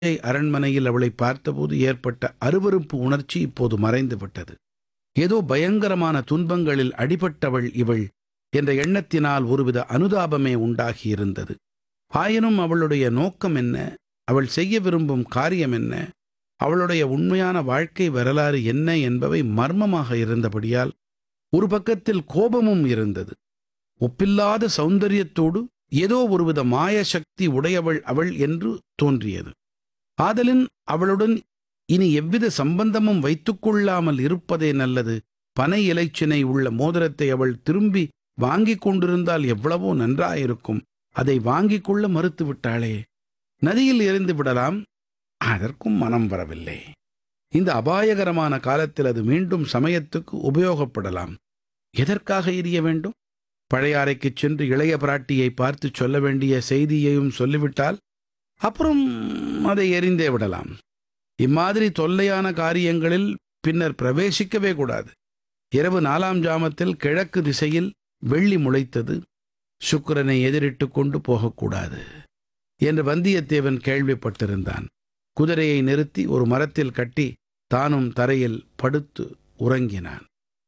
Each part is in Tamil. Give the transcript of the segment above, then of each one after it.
தஞ்சை அரண்மனையில் அவளை பார்த்தபோது ஏற்பட்ட அருவருப்பு உணர்ச்சி இப்போது மறைந்து விட்டது ஏதோ பயங்கரமான துன்பங்களில் அடிபட்டவள் இவள் என்ற எண்ணத்தினால் ஒருவித அனுதாபமே உண்டாகியிருந்தது ஆயினும் அவளுடைய நோக்கம் என்ன அவள் செய்ய விரும்பும் காரியம் என்ன அவளுடைய உண்மையான வாழ்க்கை வரலாறு என்ன என்பவை மர்மமாக இருந்தபடியால் ஒரு பக்கத்தில் கோபமும் இருந்தது ஒப்பில்லாத சௌந்தரியத்தோடு ஏதோ ஒருவித மாய சக்தி உடையவள் அவள் என்று தோன்றியது ஆதலின் அவளுடன் இனி எவ்வித சம்பந்தமும் வைத்துக்கொள்ளாமல் இருப்பதே நல்லது பனை இலைச்சினை உள்ள மோதிரத்தை அவள் திரும்பி வாங்கிக் கொண்டிருந்தால் எவ்வளவோ நன்றாயிருக்கும் அதை வாங்கிக் கொள்ள மறுத்து விட்டாளே நதியில் எறிந்து விடலாம் அதற்கும் மனம் வரவில்லை இந்த அபாயகரமான காலத்தில் அது மீண்டும் சமயத்துக்கு உபயோகப்படலாம் எதற்காக எரிய வேண்டும் பழையாறைக்குச் சென்று இளைய பிராட்டியை பார்த்து சொல்ல வேண்டிய செய்தியையும் சொல்லிவிட்டால் அப்புறம் அதை எரிந்தே விடலாம் இம்மாதிரி தொல்லையான காரியங்களில் பின்னர் பிரவேசிக்கவே கூடாது இரவு நாலாம் ஜாமத்தில் கிழக்கு திசையில் வெள்ளி முளைத்தது சுக்கிரனை எதிரிட்டு கொண்டு போகக்கூடாது என்று வந்தியத்தேவன் கேள்விப்பட்டிருந்தான் குதிரையை நிறுத்தி ஒரு மரத்தில் கட்டி தானும் தரையில் படுத்து உறங்கினான்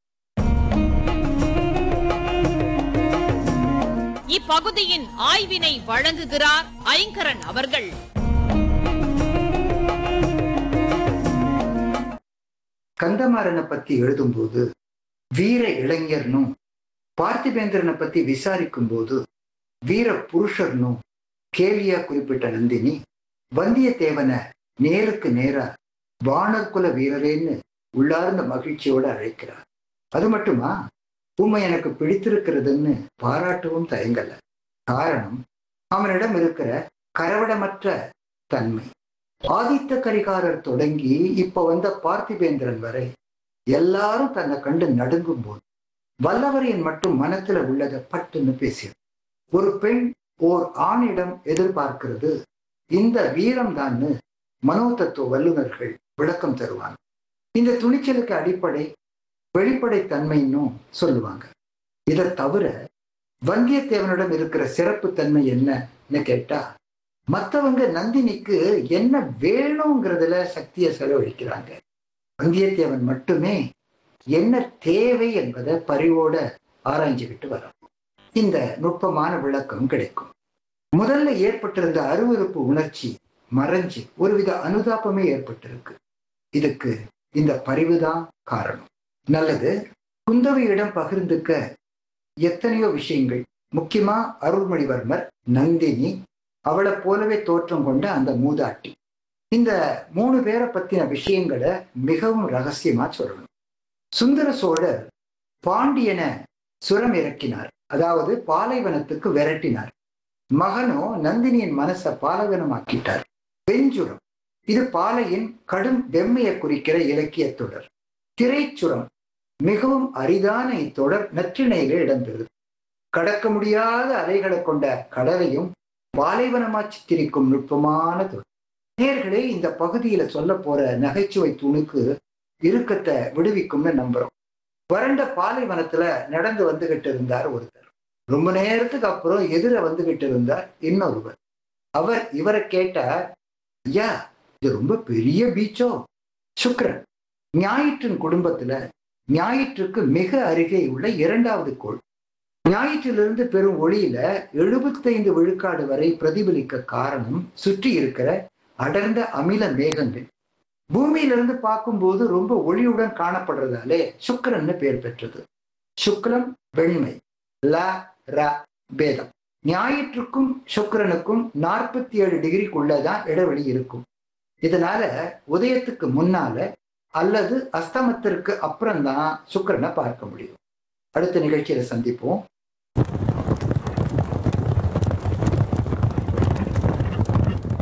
இப்பகுதியின் ஆய்வினை வழங்குகிறார் ஐங்கரன் அவர்கள் கந்தமாறனை பத்தி எழுதும்போது வீர இளைஞர்னும் பார்த்திபேந்திரனை பத்தி விசாரிக்கும் போது வீர புருஷர்னும் கேலியா குறிப்பிட்ட நந்தினி வந்தியத்தேவனை நேருக்கு நேரா வானர்குல வீரரேன்னு உள்ளார்ந்த மகிழ்ச்சியோட அழைக்கிறார் அது மட்டுமா உண்மை எனக்கு பிடித்திருக்கிறதுன்னு பாராட்டவும் தயங்கல காரணம் அவனிடம் இருக்கிற கரவடமற்ற தன்மை ஆதித்த கரிகாரர் தொடங்கி இப்ப வந்த பார்த்திபேந்திரன் வரை எல்லாரும் தன்னை கண்டு நடுங்கும் போது வல்லவரையன் மட்டும் மனத்துல உள்ளதை பட்டுன்னு பேசியது ஒரு பெண் ஓர் ஆணிடம் எதிர்பார்க்கிறது இந்த வீரம் தான்னு மனோதத்துவ வல்லுநர்கள் விளக்கம் தருவாங்க இந்த துணிச்சலுக்கு அடிப்படை வெளிப்படைத்தன்மைன்னும் சொல்லுவாங்க இதை தவிர வந்தியத்தேவனிடம் இருக்கிற சிறப்பு தன்மை என்னன்னு கேட்டா மற்றவங்க நந்தினிக்கு என்ன வேணுங்கிறதுல சக்தியை செலவழிக்கிறாங்க வந்தியத்தேவன் மட்டுமே என்ன தேவை என்பதை பரிவோட ஆராய்ஞ்சுக்கிட்டு வரோம் இந்த நுட்பமான விளக்கம் கிடைக்கும் முதல்ல ஏற்பட்டிருந்த அருவருப்பு உணர்ச்சி மறைஞ்சு ஒருவித அனுதாபமே ஏற்பட்டிருக்கு இதுக்கு இந்த பரிவுதான் காரணம் நல்லது குந்தவையிடம் பகிர்ந்துக்க எத்தனையோ விஷயங்கள் முக்கியமா அருள்மொழிவர்மர் நந்தினி அவளை போலவே தோற்றம் கொண்ட அந்த மூதாட்டி இந்த மூணு பேரை பத்தின விஷயங்களை மிகவும் ரகசியமா சொல்லணும் சுந்தர சோழர் பாண்டியனை சுரம் இறக்கினார் அதாவது பாலைவனத்துக்கு விரட்டினார் மகனோ நந்தினியின் மனசை பாலைவனமாக்கிட்டார் வெஞ்சுரம் இது பாலையின் கடும் வெம்மையை குறிக்கிற இலக்கிய தொடர் திரைச்சுரம் மிகவும் அரிதான இத்தொடர் நற்றிணையில இடம்பெறுது கடக்க முடியாத அலைகளை கொண்ட கடலையும் பாலைவனமா சித்திரிக்கும் நுட்பமான தொடர் நேர்களே இந்த பகுதியில சொல்ல போற நகைச்சுவை துணுக்கு இறுக்கத்தை விடுவிக்கும்னு நம்புறோம் வறண்ட பாலைவனத்துல நடந்து வந்துகிட்டு இருந்தார் ஒருத்தர் ரொம்ப நேரத்துக்கு அப்புறம் எதிர வந்துகிட்டு இருந்தார் இன்னொருவர் அவர் இவரை கேட்டார் ஐயா இது ரொம்ப பெரிய பீச்சோ சுக்ரன் ஞாயிற்றின் குடும்பத்துல ஞாயிற்றுக்கு மிக அருகே உள்ள இரண்டாவது கோள் ஞாயிற்றிலிருந்து பெறும் ஒளியில எழுபத்தைந்து விழுக்காடு வரை பிரதிபலிக்க காரணம் சுற்றி இருக்கிற அடர்ந்த அமில மேகங்கள் பூமியிலிருந்து பார்க்கும்போது ரொம்ப ஒளியுடன் காணப்படுறதாலே சுக்கரன்னு பேர் பெற்றது சுக்ரம் வெண்மை ல ர பேதம் ஞாயிற்றுக்கும் சுக்கிரனுக்கும் நாற்பத்தி ஏழு டிகிரிக்குள்ளதான் இடைவெளி இருக்கும் இதனால உதயத்துக்கு முன்னால அல்லது அஸ்தமத்திற்கு அப்புறம்தான் சுக்கிரனை பார்க்க முடியும் அடுத்த நிகழ்ச்சியில சந்திப்போம்